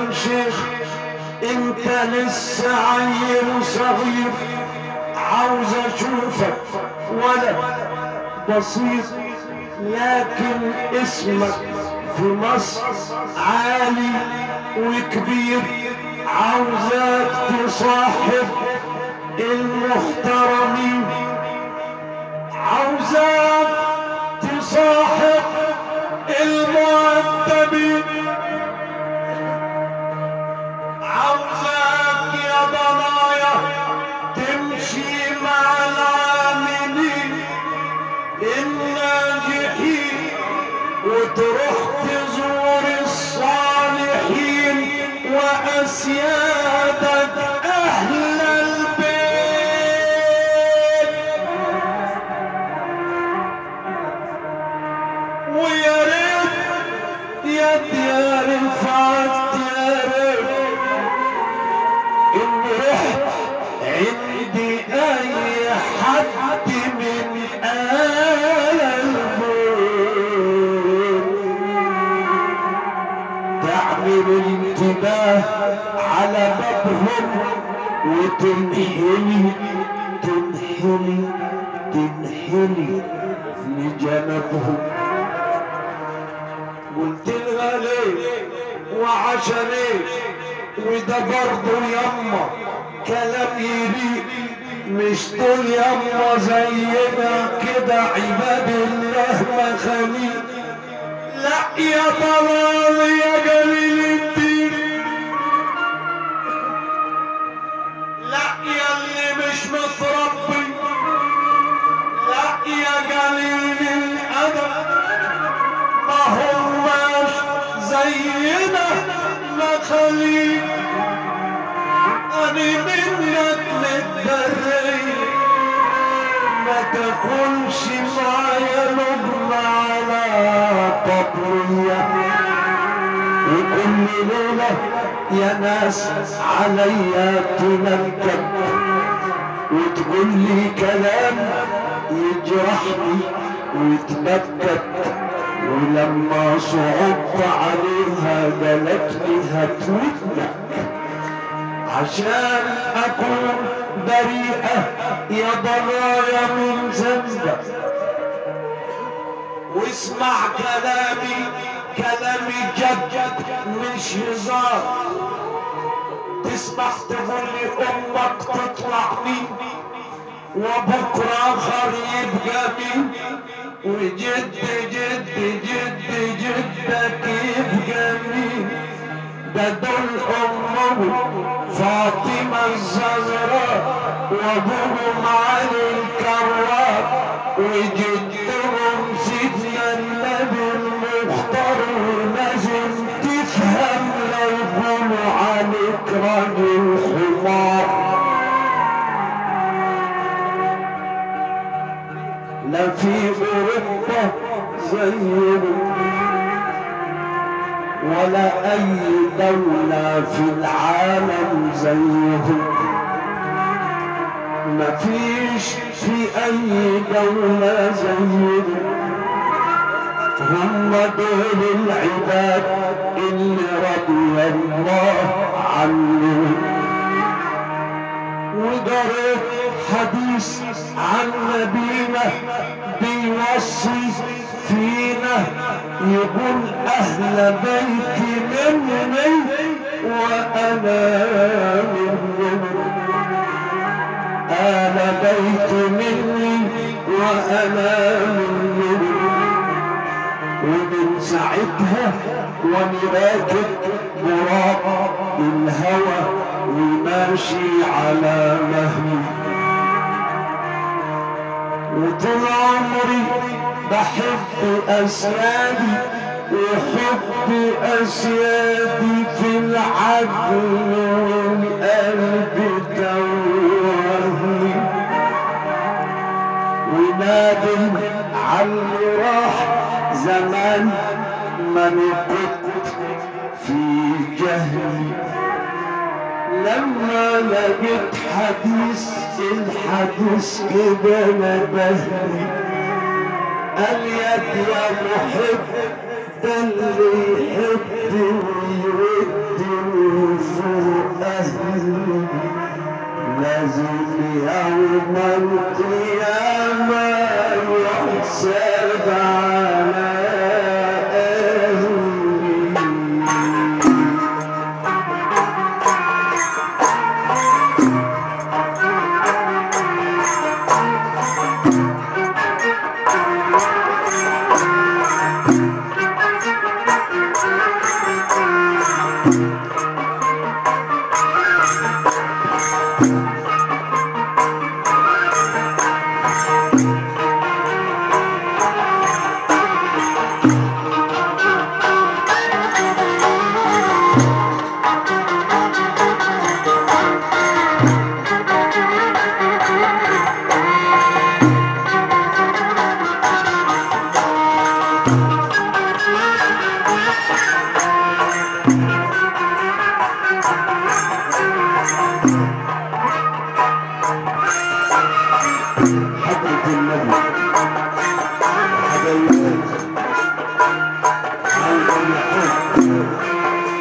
شيخ انت لسه عيل صغير عاوز اشوفك ولد بسيط لكن اسمك في مصر عالي وكبير عاوزك تصاحب المحترمين عاوزك تصاحب المؤدبين عاوزك يا ضنايا تمشي مع العاملين الناجحين وتروح تزور الصالحين وأسيادك أهل البيت ويا ريت يا ديار الفات يا ريت إن رحت عندي أي حد من آل البيت تعمل انتباه على بابهم وتنحني تنحني تنحني لجنبهم قلت لها ليه وعشان ايه وده برضه يما كلام يليق مش دول يما زينا كده عباد الله مخاليق لا يا ضلال يا جليل الدين لا يا اللي مش متربي لا يا جليل الادب ما هماش زينا مخاليق أنا منك متبري ما تكونش معايا لقمة على طبرية وكل ليلة يا ناس عليا تنكد وتقول لي كلام يجرحني ويتنكد ولما صعدت عليها قالت لي هتودنك عشان اكون بريئة يا ضرايا من ذنبك واسمع كلامي كلامي جد مش هزار تسمح تقول لي امك تطلع مين وبكره اخر يبقى مين وجد جد جد جدك يبقى مين ده دول امه فاطمه الزهراء وابوهم علي الكرار وجدهم سيدنا النبي المختار ولازم تفهم لا يقولوا عليك راجل حمار لا في اوروبا زيهم ولا اي دولة في العالم زيهم مفيش في اي دولة زيهم هم دول العباد اللي رضي الله عنهم وقريت حديث عن نبينا بيوصي فينا يقول اهل بيتي مني وانا منهم اهل بيتي مني وانا منهم ومن ساعتها وانا راكب براق الهوى وماشي على مهلي وطول عمري بحب اسيادي وحب اسيادي في العدل والقلب توهني ونادم علي راح زمان ما كنت في جهلي لما لقيت حديث الحديث كده نبهني قال يد يا محب ده اللي يحب ويود حضرة النبي حبيبي قلب الحب